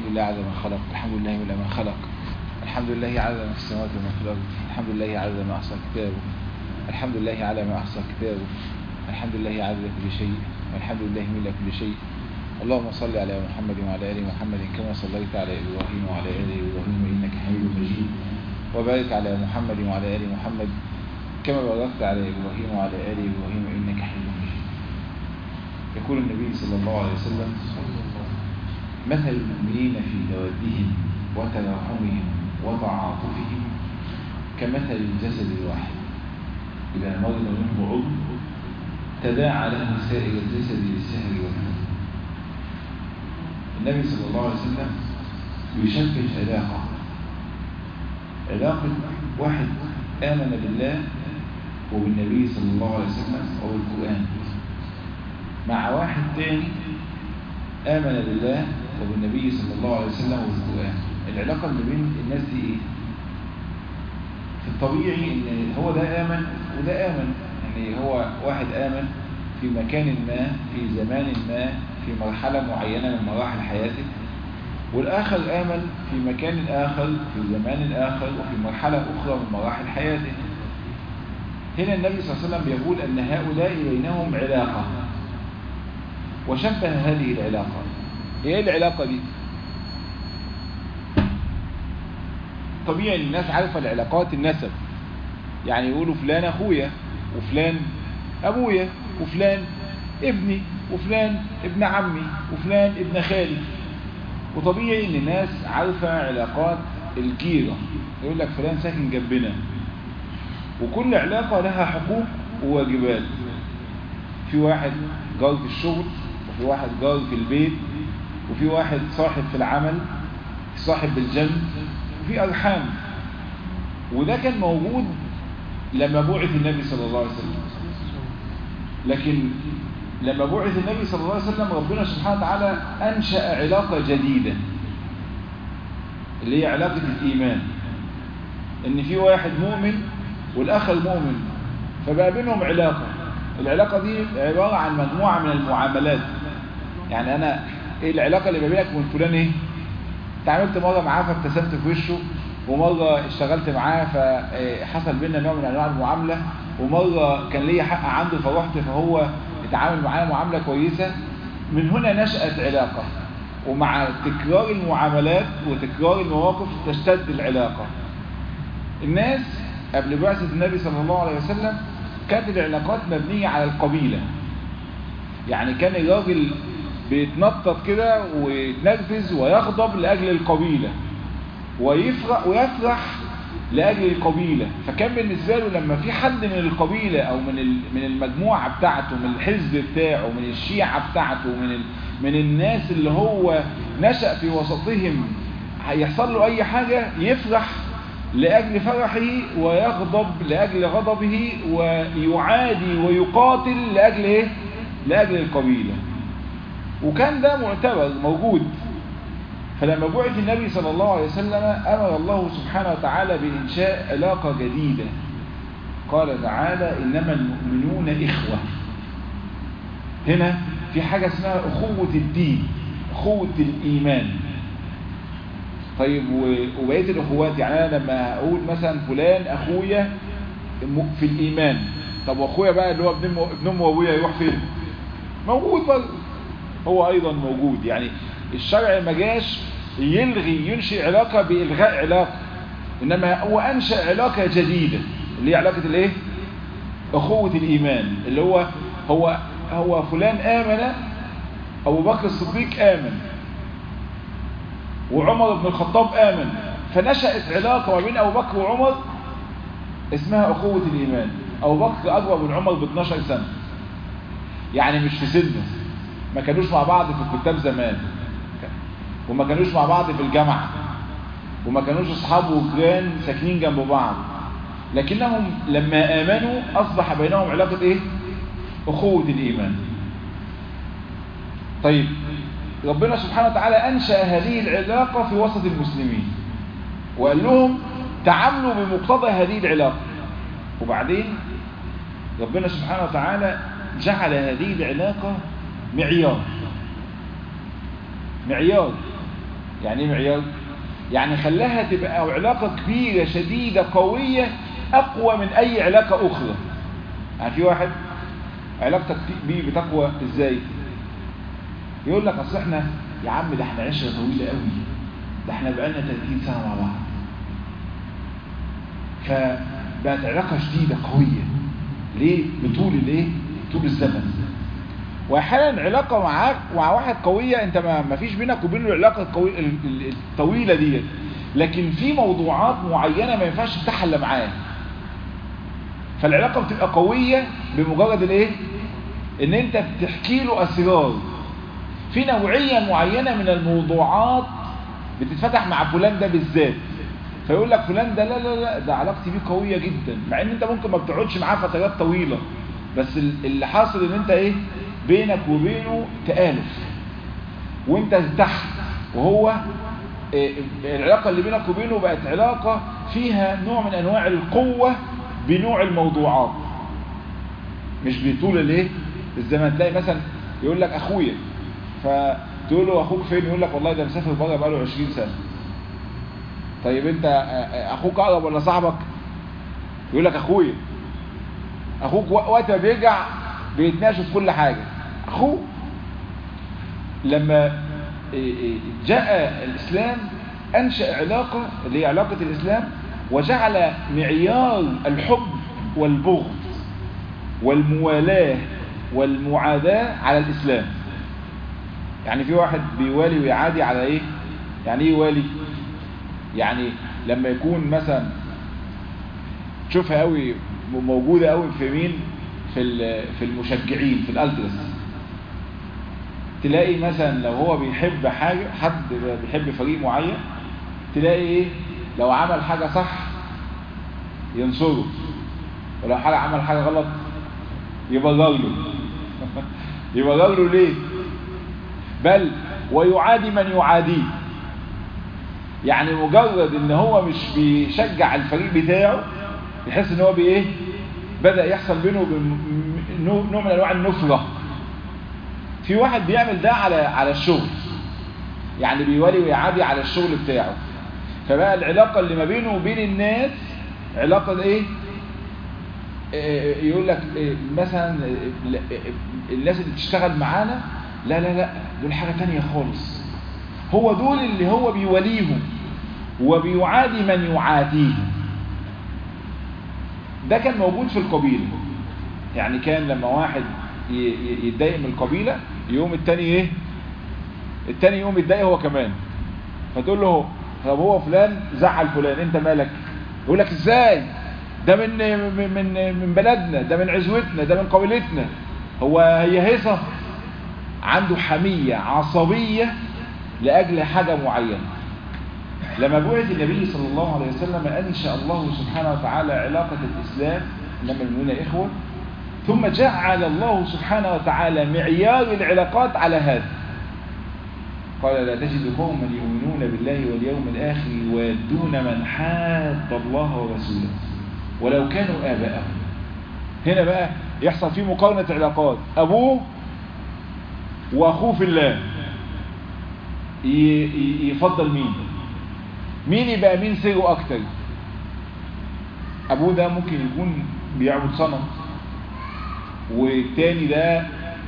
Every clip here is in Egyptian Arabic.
لله عدد ما خلق الحمد لله ولا ما خلق الحمد لله عدد ما في السماوات وما في الأرض الحمد لله عدد ما أحصى كتابه الحمد لله على ما أحصى كتابه الحمد لله عدد كل شيء والحمد لله ملء كل شيء اللهم صل على محمد وعلى آل محمد كما صليت على إبراهيم وعلى آل إبراهيم إنك حميد مجيد وبارك على محمد وعلى آل محمد كما باركت على إبراهيم وعلى آل إبراهيم إنك حميد مجيد يقول النبي صلى الله عليه وسلم مثل المؤمنين في تودهم وتراحمهم وتعاطفهم كمثل الجسد الواحد إذا مرض منه عضو تداعى له سائر الجسد بالسهر والحزن النبي صلى الله عليه وسلم يشبه علاقة علاقة واحد آمن بالله وبالنبي صلى الله عليه وسلم وبالقرآن مع واحد تاني آمن بالله وبالنبي صلى الله عليه وسلم وبالقرآن العلاقة اللي بين الناس دي ايه في الطبيعي ان هو ده آمن وده آمن يعني هو واحد آمن في مكان ما في زمان ما في مرحلة معينة من مراحل حياته والآخر آمن في مكان آخر في زمان آخر وفي مرحلة أخرى من مراحل حياته هنا النبي صلى الله عليه وسلم بيقول أن هؤلاء بينهم علاقة وشبه هذه العلاقة ايه العلاقة دي طبيعي الناس عارفة العلاقات النسب يعني يقولوا فلان اخويا وفلان ابويا وفلان ابني وفلان ابن عمي وفلان ابن خالي وطبيعي ان الناس عارفة علاقات الجيرة يقول لك فلان ساكن جنبنا وكل علاقة لها حقوق وواجبات في واحد جار في الشغل وفي واحد جار في البيت وفي واحد صاحب في العمل صاحب بالجنب وفي أرحام وده كان موجود لما بعث النبي صلى الله عليه وسلم لكن لما بعث النبي صلى الله عليه وسلم ربنا سبحانه وتعالى أنشأ علاقة جديدة اللي هي علاقة الإيمان إن في واحد مؤمن والآخر مؤمن فبقى بينهم علاقة العلاقة دي عبارة عن مجموعة من المعاملات يعني أنا إيه العلاقة اللي ما بينك وبين فلان إيه تعاملت مرة معاه فابتسمت في وشه ومرة اشتغلت معاه فحصل بينا نوع من أنواع المعاملة ومرة كان ليا حق عنده فرحت فهو اتعامل معايا معاملة كويسة من هنا نشأت علاقة ومع تكرار المعاملات وتكرار المواقف تشتد العلاقة الناس قبل بعثة النبي صلى الله عليه وسلم كانت العلاقات مبنية على القبيلة يعني كان الراجل بيتنطط كده ويتنرفز ويغضب لأجل القبيلة ويفرح, ويفرح لأجل القبيلة فكان بالنسبة له لما في حد من القبيلة أو من من المجموعة بتاعته من الحزب بتاعه من الشيعة بتاعته من من الناس اللي هو نشأ في وسطهم هيحصل له أي حاجة يفرح لأجل فرحه ويغضب لأجل غضبه ويعادي ويقاتل لأجل إيه؟ لأجل القبيلة وكان ده معتبر موجود فلما بعث النبي صلى الله عليه وسلم أمر الله سبحانه وتعالى بإنشاء علاقة جديدة قال تعالى إنما المؤمنون إخوة هنا في حاجة اسمها أخوة الدين أخوة الإيمان طيب وبقية الأخوات يعني أنا لما أقول مثلا فلان أخويا في الإيمان طب وأخويا بقى اللي هو ابن أمه وأبويا يروح فين موجود برضه هو أيضا موجود يعني الشرع ما جاش يلغي ينشئ علاقة بإلغاء علاقة إنما هو أنشأ علاقة جديدة اللي هي علاقة الإيه أخوة الإيمان اللي هو هو هو فلان آمن أبو بكر الصديق آمن وعمر بن الخطاب آمن فنشأت علاقة ما بين أبو بكر وعمر اسمها أخوة الإيمان أبو بكر أكبر من عمر ب 12 سنة يعني مش في سنه ما كانوش مع بعض في الكتاب زمان وما كانوش مع بعض في الجامعة وما كانوش أصحاب وجيران ساكنين جنب بعض لكنهم لما آمنوا أصبح بينهم علاقة إيه؟ أخوة الإيمان طيب ربنا سبحانه وتعالى أنشأ هذه العلاقة في وسط المسلمين وقال لهم تعاملوا بمقتضى هذه العلاقة وبعدين ربنا سبحانه وتعالى جعل هذه العلاقة معيار معيار يعني ايه معيار يعني خلاها تبقى علاقة كبيرة شديدة قوية اقوى من اي علاقة اخرى يعني في واحد علاقتك بيه بتقوى ازاي يقول لك اصل احنا يا عم ده احنا عشرة طويلة قوي ده احنا بقالنا 30 سنة مع بعض فبقت علاقة شديدة قوية ليه بطول الايه طول الزمن واحيانا علاقة معاك مع واحد قوية انت ما ما فيش بينك وبينه العلاقة القوية الطويلة دي لكن في موضوعات معينة ما ينفعش تفتحها الا معاه فالعلاقة بتبقى قوية بمجرد الايه ان انت بتحكي له اسرار في نوعية معينة من الموضوعات بتتفتح مع فلان ده بالذات فيقول لك فلان ده لا لا لا ده علاقتي بيه قوية جدا مع ان انت ممكن ما بتقعدش معاه فترات طويلة بس اللي حاصل ان انت ايه بينك وبينه تآلف وانت تحت وهو إيه العلاقة اللي بينك وبينه بقت علاقة فيها نوع من انواع القوة بنوع الموضوعات مش بطول الايه الزمن تلاقي مثلا يقول لك اخويا فتقول له اخوك فين يقول لك والله ده مسافر بره بقاله 20 سنه طيب انت اخوك اقرب ولا صاحبك يقول لك اخويا اخوك وقت ما بيرجع بيتناقشوا في كل حاجه اخوه لما جاء الاسلام انشا علاقه اللي هي علاقه الاسلام وجعل معيار الحب والبغض والموالاه والمعاداه على الاسلام يعني في واحد بيوالي ويعادي على ايه يعني ايه يوالي يعني لما يكون مثلا تشوفها قوي موجودة قوي في مين في في المشجعين في الالترس تلاقي مثلا لو هو بيحب حاجة حد بيحب فريق معين تلاقي ايه لو عمل حاجة صح ينصره ولو حاجة عمل حاجة غلط يبرر له يبرر له ليه بل ويعادي من يعاديه يعني مجرد ان هو مش بيشجع الفريق بتاعه يحس ان هو بايه بدأ يحصل بينه نوع من انواع النفرة في واحد بيعمل ده على على الشغل يعني بيولي ويعادي على الشغل بتاعه فبقى العلاقة اللي ما بينه وبين الناس علاقة ايه يقول لك مثلا الناس اللي بتشتغل معانا لا لا لا دول حاجة تانية خالص هو دول اللي هو بيوليهم وبيعادي من يعاديهم ده كان موجود في القبيلة يعني كان لما واحد يتضايق من القبيلة يقوم التاني ايه التاني يقوم يتضايق هو كمان فتقول له طب هو فلان زعل فلان انت مالك يقول لك ازاي ده من من من بلدنا ده من عزوتنا ده من قبيلتنا هو هي هيصة عنده حمية عصبية لأجل حاجة معينة لما بعث النبي صلى الله عليه وسلم أنشأ الله سبحانه وتعالى علاقة الإسلام لما المؤمنون إخوة ثم جعل الله سبحانه وتعالى معيار العلاقات على هذا قال لا تجد قوما يؤمنون بالله واليوم الآخر يوادون من حاد الله ورسوله ولو كانوا آباءهم هنا بقى يحصل فيه مقارنة علاقات أبوه وأخوه في الله يفضل مين مين يبقى مين سره أكتر أبوه ده ممكن يكون بيعبد صنم والتاني ده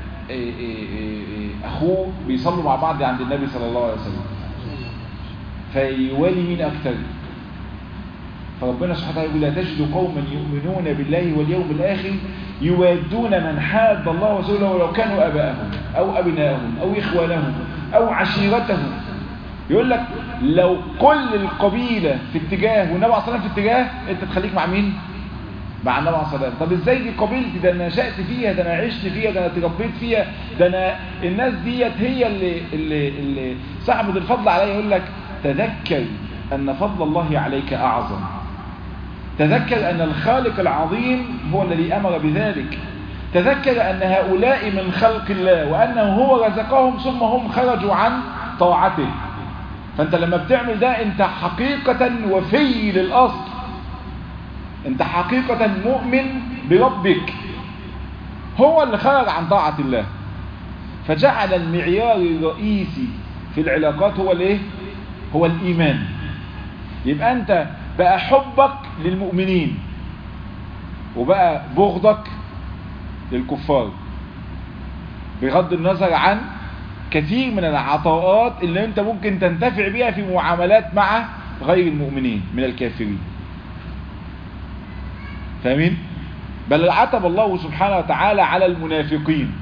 أخوه بيصلوا مع بعض عند النبي صلى الله عليه وسلم فيوالي مين أكتر فربنا سبحانه وتعالى يقول لا تجد قوما يؤمنون بالله واليوم الآخر يوادون من حاد الله ورسوله ولو كانوا أباءهم أو أبناءهم أو إخوانهم أو عشيرتهم يقول لك لو كل القبيلة في اتجاه والنبي عليه الصلاة في اتجاه انت تخليك مع مين مع النبي عليه الصلاة طب ازاي دي قبيلتي ده انا نشأت فيها ده انا عشت فيها ده انا اتربيت فيها ده انا الناس ديت هي اللي اللي اللي صاحبة الفضل عليا يقول لك تذكر ان فضل الله عليك اعظم تذكر ان الخالق العظيم هو الذي امر بذلك تذكر ان هؤلاء من خلق الله وانه هو رزقهم ثم هم خرجوا عن طاعته فانت لما بتعمل ده انت حقيقة وفي للأصل انت حقيقة مؤمن بربك هو اللي خرج عن طاعة الله فجعل المعيار الرئيسي في العلاقات هو الايه هو الإيمان يبقى أنت بقى حبك للمؤمنين وبقى بغضك للكفار بغض النظر عن كثير من العطاءات اللي انت ممكن تنتفع بيها في معاملات مع غير المؤمنين من الكافرين فاهمين بل عتب الله سبحانه وتعالى على المنافقين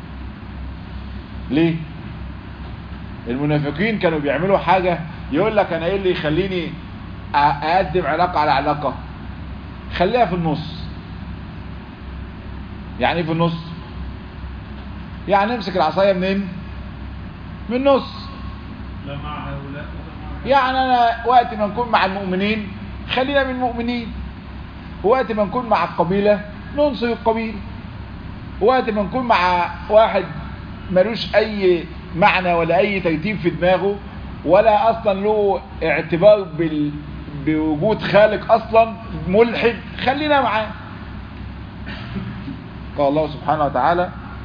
ليه المنافقين كانوا بيعملوا حاجة يقول لك انا ايه اللي يخليني اقدم علاقة على علاقة خليها في النص يعني ايه في النص يعني امسك العصاية منين من النص لا مع هؤلاء يعني انا وقت ما نكون مع المؤمنين خلينا من المؤمنين وقت ما نكون مع القبيلة ننصر القبيلة وقت ما نكون مع واحد ملوش اي معنى ولا اي ترتيب في دماغه ولا اصلا له اعتبار بال... بوجود خالق اصلا ملحد خلينا معاه قال الله سبحانه وتعالى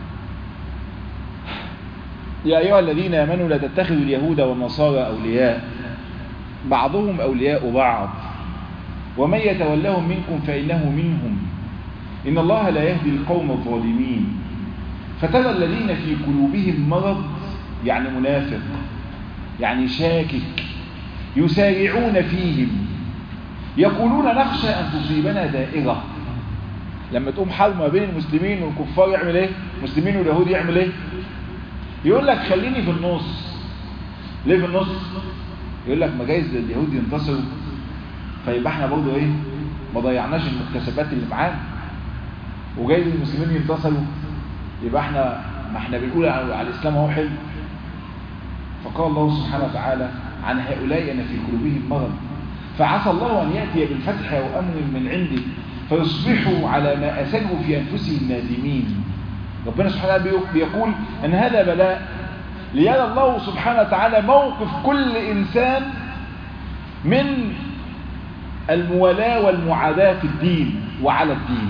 يا أيها الذين آمنوا لا تتخذوا اليهود والنصارى أولياء بعضهم أولياء بعض ومن يتولهم منكم فإنه منهم إن الله لا يهدي القوم الظالمين فترى الذين في قلوبهم مرض يعني منافق يعني شاكك يسارعون فيهم يقولون نخشى أن تصيبنا دائرة لما تقوم حرب ما بين المسلمين والكفار يعمل ايه المسلمين واليهود يعمل ايه يقول لك خليني في النص ليه في النص يقول لك ما جايز اليهود ينتصروا فيبقى احنا برضه ايه ما ضيعناش المكتسبات اللي معانا وجايز المسلمين ينتصروا يبقى احنا ما احنا بنقول على الاسلام اهو حلو فقال الله سبحانه وتعالى عن هؤلاء ان في قلوبهم مرض فعسى الله ان ياتي بالفتح او امر من عنده فيصبحوا على ما اسلوا في انفسهم نادمين ربنا سبحانه وتعالى بيقول ان هذا بلاء ليرى الله سبحانه وتعالى موقف كل انسان من المولاة والمعاداة في الدين وعلى الدين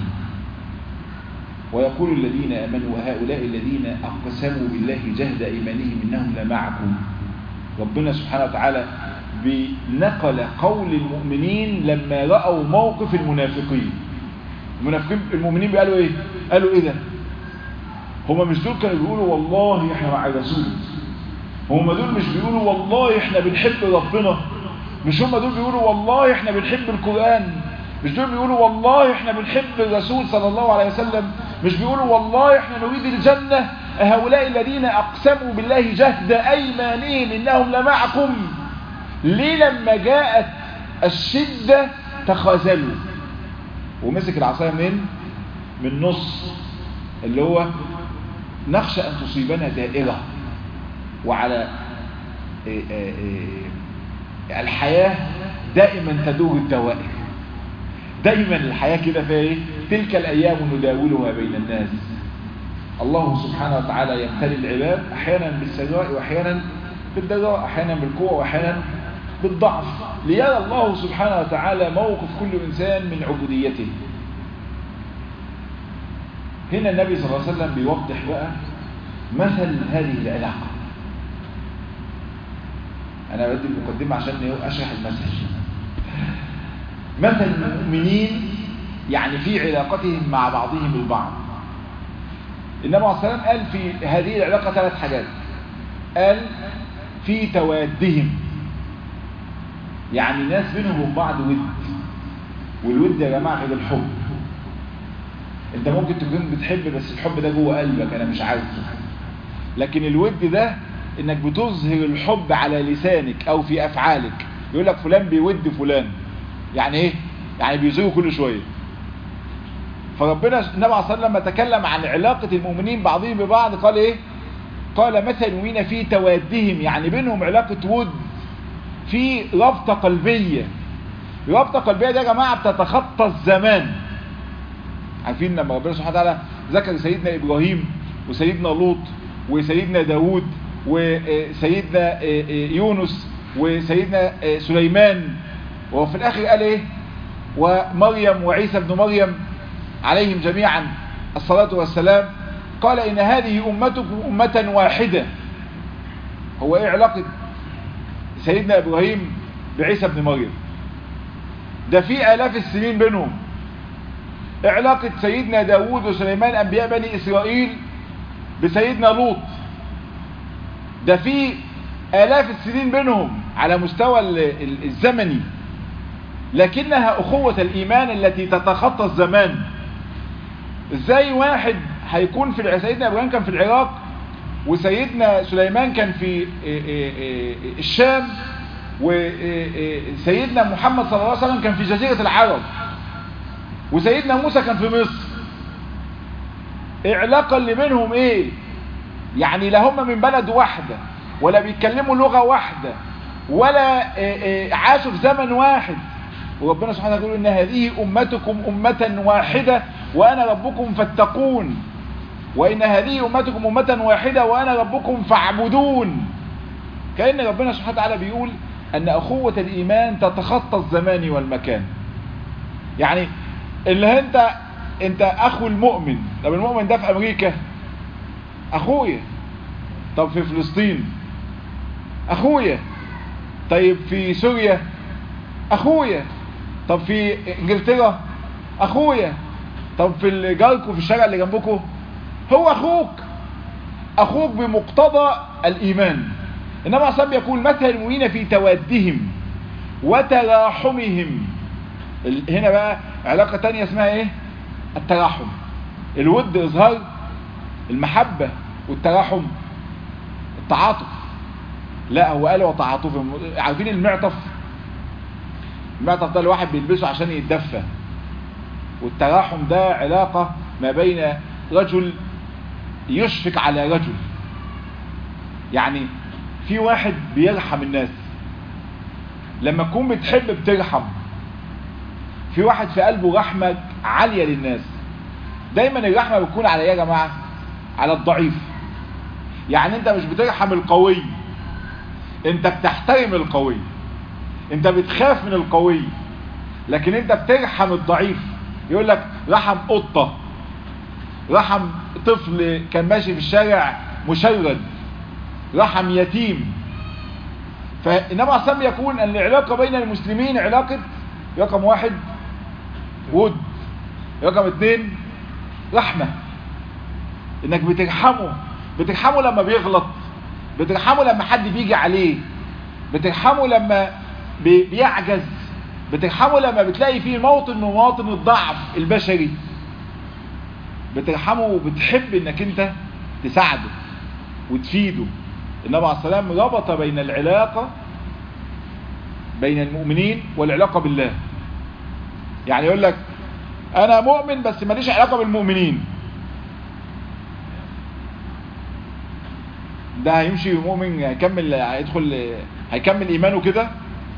ويقول الذين امنوا وهؤلاء الذين اقسموا بالله جهد ايمانهم انهم لمعكم ربنا سبحانه وتعالى نقل قول المؤمنين لما رأوا موقف المنافقين المنافقين المؤمنين قالوا ايه قالوا ايه ده هما مش دول كانوا بيقولوا والله احنا مع الرسول هما دول مش بيقولوا والله احنا بنحب ربنا مش هما دول بيقولوا والله احنا بنحب القرآن مش دول بيقولوا والله احنا بنحب الرسول صلى الله عليه وسلم مش بيقولوا والله احنا نريد الجنة هؤلاء الذين اقسموا بالله جهد ايمانهم انهم لمعكم ليه لما جاءت الشدة تخاذلوا ومسك العصاية من من نص اللي هو نخشى أن تصيبنا دائرة وعلى إيه إيه إيه الحياة دائما تدور الدوائر دائما الحياة كده فيها ايه تلك الأيام نداولها بين الناس الله سبحانه وتعالى يبتلي العباد أحيانا بالسراء وأحيانا بالضراء أحيانا بالقوة وأحيانا بالضعف ليرى الله سبحانه وتعالى موقف كل إنسان من عبوديته هنا النبي صلى الله عليه وسلم بيوضح بقى مثل هذه العلاقة أنا بدي المقدمة عشان أشرح المثل مثل المؤمنين يعني في علاقتهم مع بعضهم البعض النبي عليه الصلاة والسلام قال في هذه العلاقة ثلاث حاجات قال في توادهم يعني ناس بينهم وبين بعض ود والود يا جماعة غير الحب انت ممكن تكون بتحب بس الحب ده جوه قلبك انا مش عارفه لكن الود ده انك بتظهر الحب على لسانك او في افعالك يقول لك فلان بيود فلان يعني ايه يعني بيزوره كل شوية فربنا النبي عليه الصلاة والسلام لما تكلم عن علاقة المؤمنين بعضهم ببعض قال ايه قال مثل المؤمنين في توادهم يعني بينهم علاقة ود في رابطة قلبية رابطة قلبية دي يا جماعة بتتخطى الزمان عارفين لما ربنا سبحانه وتعالى ذكر سيدنا إبراهيم وسيدنا لوط وسيدنا داود وسيدنا يونس وسيدنا سليمان وفي الآخر قال إيه ومريم وعيسى ابن مريم عليهم جميعا الصلاة والسلام قال إن هذه أمتكم أمة واحدة هو إيه علاقة سيدنا ابراهيم بعيسى ابن مريم ده في آلاف السنين بينهم علاقة سيدنا داود وسليمان أنبياء بني إسرائيل بسيدنا لوط ده في آلاف السنين بينهم على مستوى الزمني لكنها أخوة الإيمان التي تتخطى الزمان ازاي واحد هيكون في سيدنا إبراهيم كان في العراق وسيدنا سليمان كان في الشام وسيدنا محمد صلى الله عليه وسلم كان في جزيرة العرب وسيدنا موسى كان في مصر العلاقة اللي بينهم ايه يعني لا هم من بلد واحدة ولا بيتكلموا لغة واحدة ولا عاشوا في زمن واحد وربنا سبحانه وتعالى يقول ان هذه امتكم امة واحدة وانا ربكم فاتقون وان هذه امتكم امة واحدة وانا ربكم فاعبدون كأن ربنا سبحانه وتعالى بيقول ان اخوة الايمان تتخطى الزمان والمكان يعني اللي انت انت اخو المؤمن طب المؤمن ده في امريكا اخويا طب في فلسطين اخويا طيب في سوريا اخويا طب في انجلترا اخويا طب في جاركم في الشارع اللي جنبكم هو اخوك اخوك بمقتضى الايمان انما اصلا يقول مثل المؤمنين في توادهم وتراحمهم هنا بقى علاقة تانية اسمها ايه التراحم الود اظهار المحبة والتراحم التعاطف لا هو قال وتعاطفهم عارفين المعطف المعطف ده الواحد بيلبسه عشان يتدفى والتراحم ده علاقة ما بين رجل يشفق على رجل يعني في واحد بيرحم الناس لما تكون بتحب بترحم في واحد في قلبه رحمة عالية للناس دايما الرحمة بتكون على ايه يا جماعة على الضعيف يعني انت مش بترحم القوي انت بتحترم القوي انت بتخاف من القوي لكن انت بترحم الضعيف يقول لك رحم قطة رحم طفل كان ماشي في الشارع مشرد رحم يتيم فإنما أصلا يكون أن العلاقة بين المسلمين علاقة رقم واحد ود رقم اتنين رحمة انك بترحمه بترحمه لما بيغلط بترحمه لما حد بيجي عليه بترحمه لما بيعجز بترحمه لما بتلاقي فيه موطن من مواطن الضعف البشري بترحمه وبتحب انك انت تساعده وتفيده النبي عليه السلام ربط بين العلاقة بين المؤمنين والعلاقة بالله يعني يقول لك انا مؤمن بس ماليش علاقة بالمؤمنين ده هيمشي مؤمن هيكمل هيدخل هيكمل ايمانه كده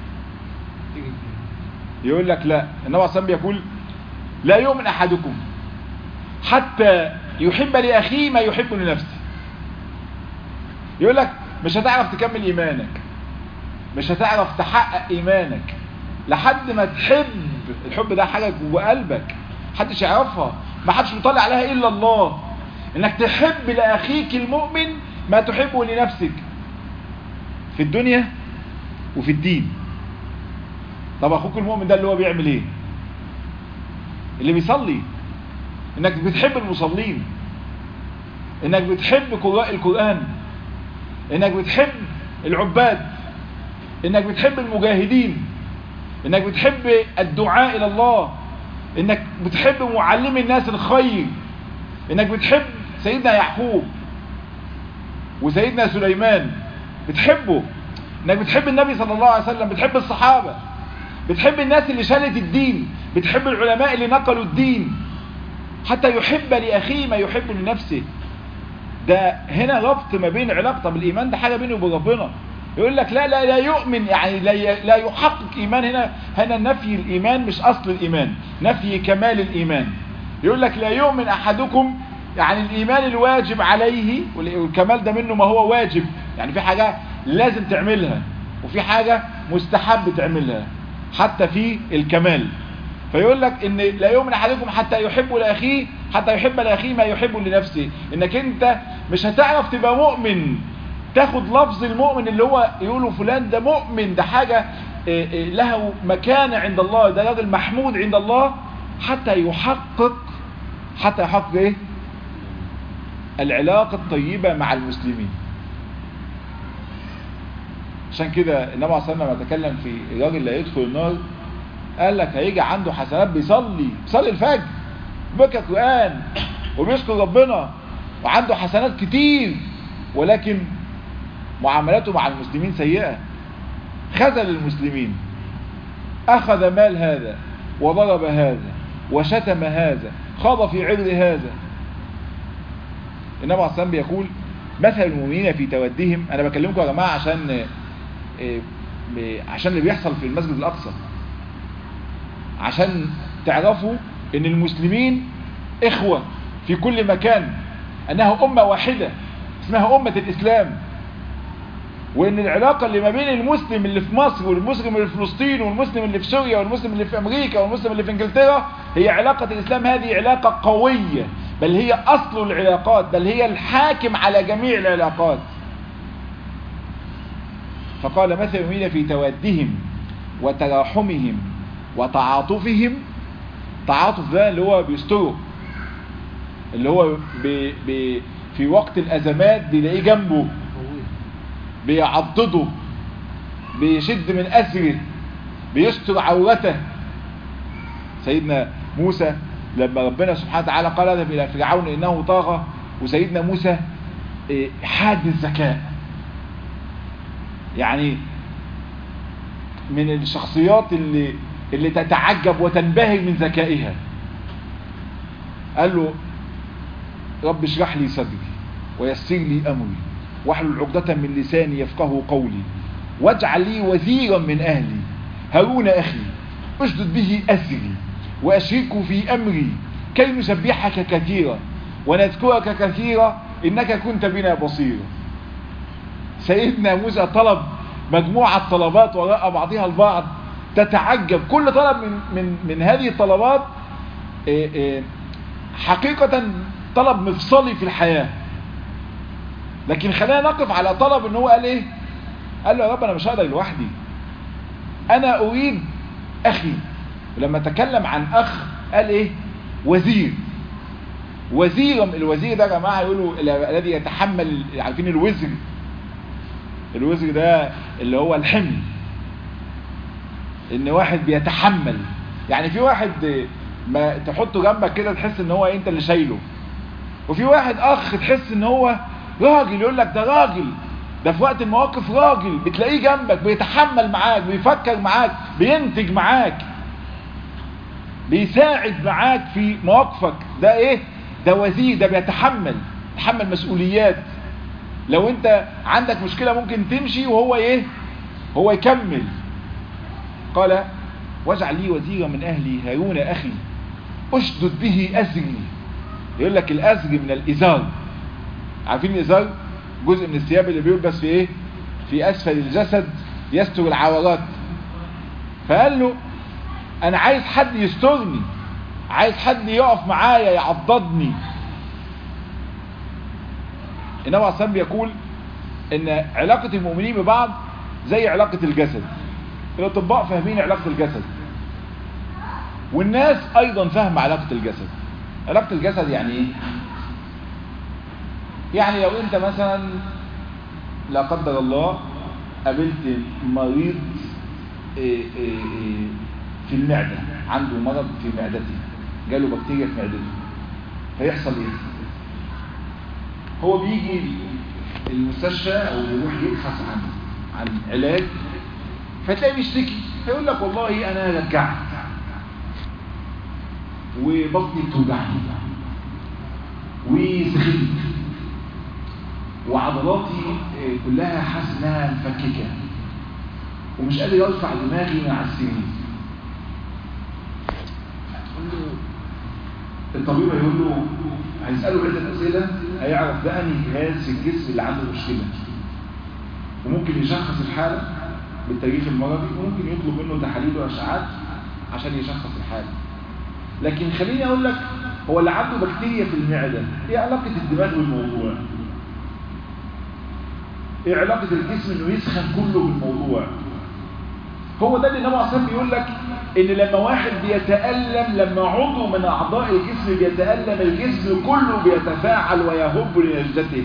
يقول لك لا النبي عليه الصلاه يقول لا يؤمن احدكم حتى يحب لاخيه ما يحب لنفسه يقول لك مش هتعرف تكمل ايمانك مش هتعرف تحقق ايمانك لحد ما تحب الحب ده حاجه جوه قلبك محدش يعرفها ما حدش مطلع عليها الا الله انك تحب لاخيك المؤمن ما تحبه لنفسك في الدنيا وفي الدين طب اخوك المؤمن ده اللي هو بيعمل ايه اللي بيصلي انك بتحب المصلين انك بتحب قراء القرآن انك بتحب العباد انك بتحب المجاهدين انك بتحب الدعاء الى الله انك بتحب معلم الناس الخير انك بتحب سيدنا يعقوب وسيدنا سليمان بتحبه انك بتحب النبي صلى الله عليه وسلم بتحب الصحابة بتحب الناس اللي شالت الدين بتحب العلماء اللي نقلوا الدين حتى يحب لأخيه ما يحب لنفسه ده هنا ربط ما بين علاقة طب الإيمان ده حاجة بينه وبين ربنا يقول لك لا لا لا يؤمن يعني لا لا يحقق إيمان هنا هنا نفي الإيمان مش أصل الإيمان نفي كمال الإيمان يقول لك لا يؤمن أحدكم يعني الإيمان الواجب عليه والكمال ده منه ما هو واجب يعني في حاجة لازم تعملها وفي حاجة مستحب تعملها حتى في الكمال فيقول لك ان لا يؤمن احدكم حتى يحب لاخيه حتى يحب لاخيه ما يحب لنفسه انك انت مش هتعرف تبقى مؤمن تاخد لفظ المؤمن اللي هو يقولوا فلان ده مؤمن ده حاجة إيه إيه له مكانة عند الله ده راجل محمود عند الله حتى يحقق حتى يحقق ايه العلاقة الطيبة مع المسلمين عشان كده النبي عليه الصلاة والسلام لما تكلم في الراجل اللي هيدخل النار قال لك هيجي عنده حسنات بيصلي بيصلي الفجر بيقرا قرآن وبيشكر ربنا وعنده حسنات كتير ولكن معاملاته مع المسلمين سيئة خذل المسلمين أخذ مال هذا وضرب هذا وشتم هذا خاض في عرض هذا النبي عليه الصلاة بيقول مثل المؤمنين في تودهم أنا بكلمكم يا جماعة عشان عشان اللي بيحصل في المسجد الأقصى عشان تعرفوا ان المسلمين اخوة في كل مكان انها امة واحدة اسمها امة الاسلام وان العلاقة اللي ما بين المسلم اللي في مصر والمسلم اللي في فلسطين والمسلم اللي في سوريا والمسلم اللي في امريكا والمسلم اللي في انجلترا هي علاقة الاسلام هذه علاقة قوية بل هي اصل العلاقات بل هي الحاكم على جميع العلاقات فقال مثل المؤمنين في تودهم وتراحمهم وتعاطفهم تعاطف ده اللي هو بيستره اللي هو بي بي في وقت الأزمات بيلاقيه جنبه بيعضده بيشد من أسره بيستر عورته سيدنا موسى لما ربنا سبحانه وتعالى قال اذهب إلى فرعون إنه طاغى وسيدنا موسى حاد الذكاء يعني من الشخصيات اللي اللي تتعجب وتنبهر من ذكائها قال له رب اشرح لي صدري ويسر لي أمري واحلل عقدة من لساني يفقه قولي واجعل لي وزيرا من أهلي هارون أخي اشدد به أسري وأشركه في أمري كي نسبحك كثيرا ونذكرك كثيرا إنك كنت بنا بصيرا سيدنا موسى طلب مجموعة طلبات وراء بعضها البعض تتعجب كل طلب من, من, من هذه الطلبات إيه إيه حقيقة طلب مفصلي في الحياة لكن خلينا نقف على طلب ان هو قال ايه قال له يا رب انا مش هقدر لوحدي انا اريد اخي ولما تكلم عن اخ قال ايه وزير وزير الوزير ده يا جماعه يقولوا الذي يتحمل عارفين الوزر الوزر ده اللي هو الحمل ان واحد بيتحمل يعني في واحد ما تحطه جنبك كده تحس ان هو انت اللي شايله وفي واحد اخ تحس ان هو راجل يقول لك ده راجل ده في وقت المواقف راجل بتلاقيه جنبك بيتحمل معاك بيفكر معاك بينتج معاك بيساعد معاك في مواقفك ده ايه ده وزير ده بيتحمل يتحمل مسؤوليات لو انت عندك مشكلة ممكن تمشي وهو ايه هو يكمل قال واجعل لي وزيرا من اهلي هارون اخي اشدد به ازري يقول لك الازر من الازار عارفين الازار جزء من الثياب اللي بيلبس في ايه في اسفل الجسد يستر العورات فقال له انا عايز حد يسترني عايز حد يقف معايا يعضدني النبي عليه الصلاه بيقول ان علاقة المؤمنين ببعض زي علاقة الجسد الاطباء فاهمين علاقة الجسد والناس ايضا فاهمة علاقة الجسد علاقة الجسد يعني ايه يعني لو انت مثلا لا قدر الله قابلت مريض إيه إيه إيه في المعدة عنده مرض في معدته جاله بكتيريا في معدته فيحصل ايه هو بيجي المستشفى او بيروح يبحث عن عن علاج فتلاقيه بيشتكي فيقول لك والله انا رجعت وبطني بتوجعني وسخنت وعضلاتي كلها حاسس انها مفككه ومش قادر ارفع دماغي من على السرير الطبيب هيقول له هيساله عده اسئله هيعرف ده انهي جهاز في الجسم اللي عنده مشكله وممكن يشخص الحاله بالتاريخ المرضي وممكن يطلب منه تحاليل واشعاعات عشان يشخص الحاله لكن خليني اقول لك هو اللي عنده بكتيريا في المعده ايه علاقه الدماغ بالموضوع ايه علاقة الجسم انه يسخن كله بالموضوع هو ده اللي النبي عليه بيقول لك ان لما واحد بيتألم لما عضو من اعضاء الجسم بيتألم الجسم كله بيتفاعل ويهب لنجدته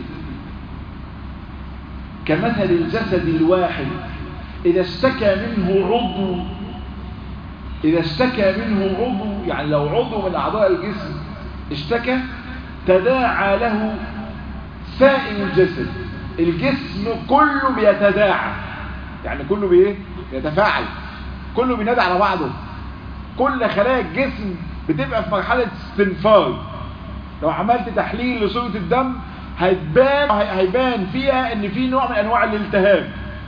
كمثل الجسد الواحد اذا اشتكى منه عضو اذا اشتكى منه عضو يعني لو عضو من اعضاء الجسم اشتكى تداعى له سائر الجسد الجسم كله بيتداعى يعني كله بايه يتفاعل كله بينادي على بعضه كل خلايا الجسم بتبقى في مرحلة استنفار لو عملت تحليل لصورة الدم هيبان هيبان فيها ان في نوع من انواع الالتهاب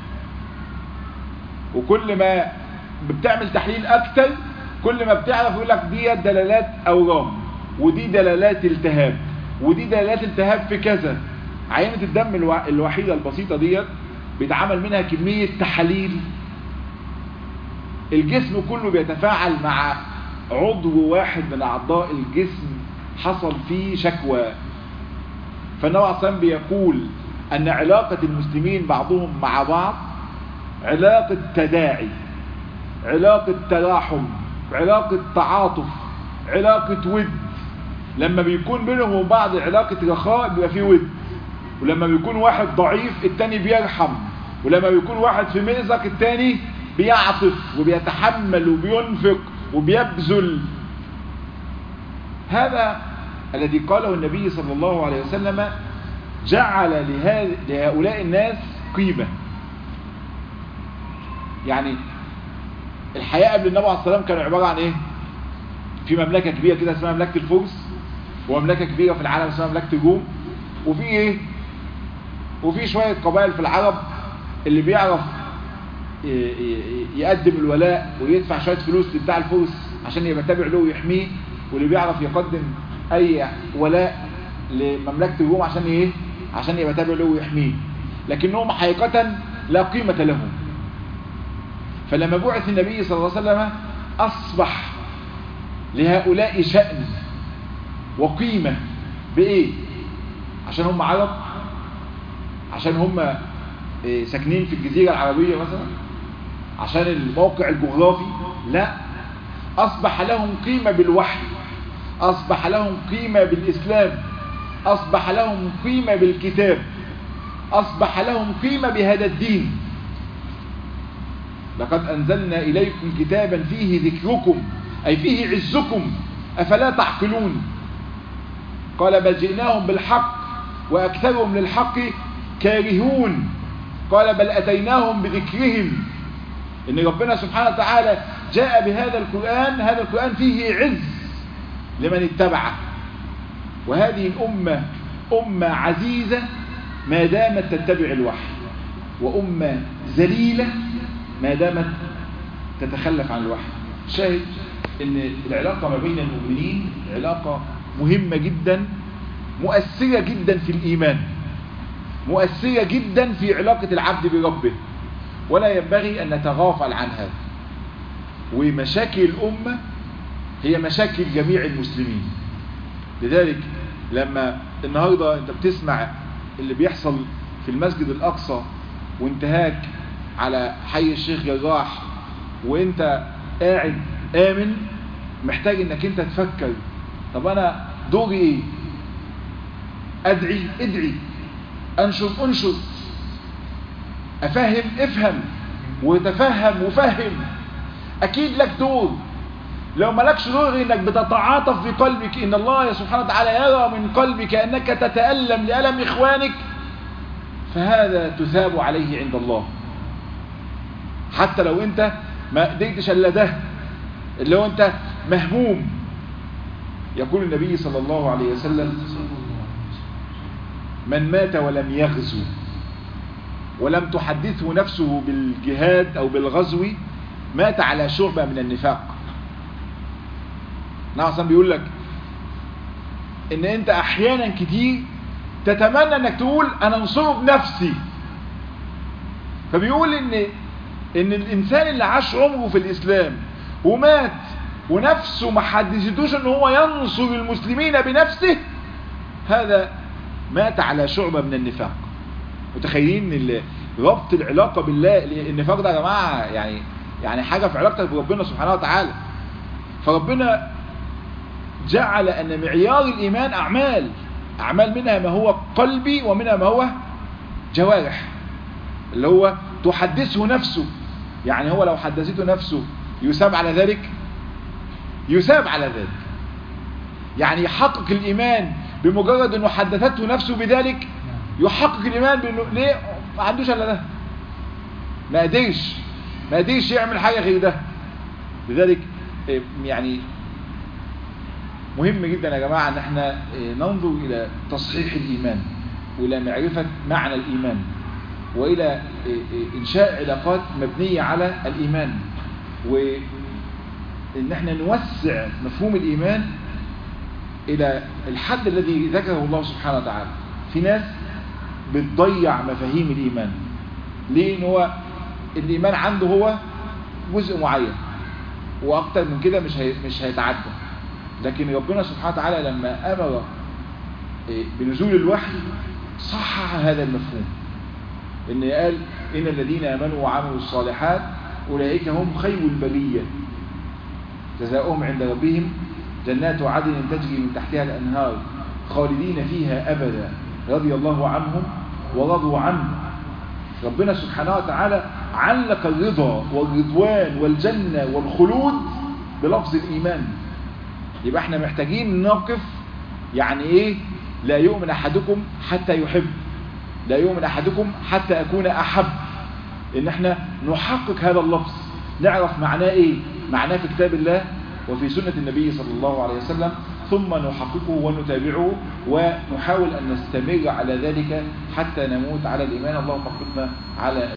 وكل ما بتعمل تحليل اكتر كل ما بتعرف يقول لك دي دلالات اورام ودي دلالات التهاب ودي دلالات التهاب في كذا عينة الدم الوحيدة البسيطة ديت بيتعمل منها كمية تحاليل الجسم كله بيتفاعل مع عضو واحد من أعضاء الجسم حصل فيه شكوى فالنبي عليه بيقول أن علاقة المسلمين بعضهم مع بعض علاقة تداعي علاقة تلاحم علاقة تعاطف علاقة ود لما بيكون بينهم وبين بعض علاقة رخاء بيبقى فيه ود ولما بيكون واحد ضعيف التاني بيرحم ولما بيكون واحد في مأزق التاني بيعطف وبيتحمل وبينفق وبيبذل هذا الذي قاله النبي صلى الله عليه وسلم جعل لهؤلاء الناس قيمة يعني الحياة قبل النبي عليه الصلاة والسلام كانوا عبارة عن ايه في مملكة كبيرة كده اسمها مملكة الفرس ومملكة كبيرة في العالم اسمها مملكة الروم وفي ايه وفي شوية قبائل في العرب اللي بيعرف يقدم الولاء ويدفع شوية فلوس لبتاع الفرس عشان يبقى تابع له ويحميه واللي بيعرف يقدم اي ولاء لمملكة الروم عشان ايه عشان يبقى تابع له ويحميه لكنهم حقيقة لا قيمة لهم فلما بعث النبي صلى الله عليه وسلم أصبح لهؤلاء شأن وقيمة بإيه عشان هم عرب عشان هم ساكنين في الجزيرة العربية مثلا عشان الموقع الجغرافي لا أصبح لهم قيمة بالوحي أصبح لهم قيمة بالإسلام أصبح لهم قيمة بالكتاب أصبح لهم قيمة بهذا الدين لقد أنزلنا إليكم كتابا فيه ذكركم أي فيه عزكم أفلا تعقلون قال بل جئناهم بالحق وأكثرهم للحق كارهون قال بل أتيناهم بذكرهم إن ربنا سبحانه وتعالى جاء بهذا القرآن هذا القرآن فيه عز لمن اتبعه وهذه الأمة أمة عزيزة ما دامت تتبع الوحي وأمة ذليلة ما دامت تتخلف عن الوحي شاهد ان العلاقة ما بين المؤمنين علاقة مهمة جدا مؤثرة جدا في الإيمان مؤثرة جدا في علاقة العبد بربه ولا ينبغي أن نتغافل عن هذا ومشاكل الأمة هي مشاكل جميع المسلمين لذلك لما النهاردة انت بتسمع اللي بيحصل في المسجد الأقصى وانتهاك على حي الشيخ جراح وانت قاعد آمن محتاج انك انت تفكر طب انا دوري ايه ادعي ادعي انشر انشر افهم افهم وتفهم وفهم اكيد لك دور لو مالكش دور انك بتتعاطف في قلبك ان الله سبحانه وتعالى يرى من قلبك انك تتألم لألم اخوانك فهذا تثاب عليه عند الله حتى لو انت ما قدرتش الا ده اللي هو انت مهموم يقول النبي صلى الله عليه وسلم من مات ولم يغزو ولم تحدثه نفسه بالجهاد او بالغزو مات على شعبة من النفاق نعم بيقول لك ان انت احيانا كتير تتمنى انك تقول انا انصره بنفسي فبيقول ان ان الانسان اللي عاش عمره في الاسلام ومات ونفسه ما حدثتوش ان هو ينصر المسلمين بنفسه هذا مات على شعبة من النفاق متخيلين ال- ربط العلاقة بالله النفاق ده يا جماعة يعني يعني حاجة في علاقتك بربنا سبحانه وتعالى فربنا جعل أن معيار الإيمان أعمال أعمال منها ما هو قلبي ومنها ما هو جوارح اللي هو تحدثه نفسه يعني هو لو حدثته نفسه يساب على ذلك يساب على ذلك يعني يحقق الإيمان بمجرد أنه حدثته نفسه بذلك يحقق الإيمان بأنه ليه ما عندوش إلا ده ما قدرش ما قدرش يعمل حاجة غير ده لذلك إيه، يعني مهم جدا يا جماعة ان احنا إيه، ننظر الى تصحيح الايمان والى معرفة معنى الايمان والى إيه، إيه، انشاء علاقات مبنية على الايمان وان احنا نوسع مفهوم الايمان الى الحد الذي ذكره الله سبحانه وتعالى في ناس بتضيع مفاهيم الايمان ليه ان هو الايمان عنده هو جزء معين واكتر من كده مش هي مش هيتعدى لكن ربنا سبحانه وتعالى لما امر إيه، بنزول الوحي صحح هذا المفهوم ان قال ان الذين امنوا وعملوا الصالحات اولئك هم خير البريه جزاؤهم عند ربهم جنات عدن تجري من تحتها الانهار خالدين فيها ابدا رضي الله عنهم ورضوا عنه ربنا سبحانه وتعالى علق الرضا والرضوان والجنة والخلود بلفظ الإيمان يبقى احنا محتاجين نقف يعني ايه لا يؤمن أحدكم حتى يحب لا يؤمن أحدكم حتى أكون أحب إن احنا نحقق هذا اللفظ نعرف معناه ايه معناه في كتاب الله وفي سنة النبي صلى الله عليه وسلم ثم نحققه ونتابعه ونحاول أن نستمر على ذلك حتى نموت على الإيمان اللهم اقبضنا على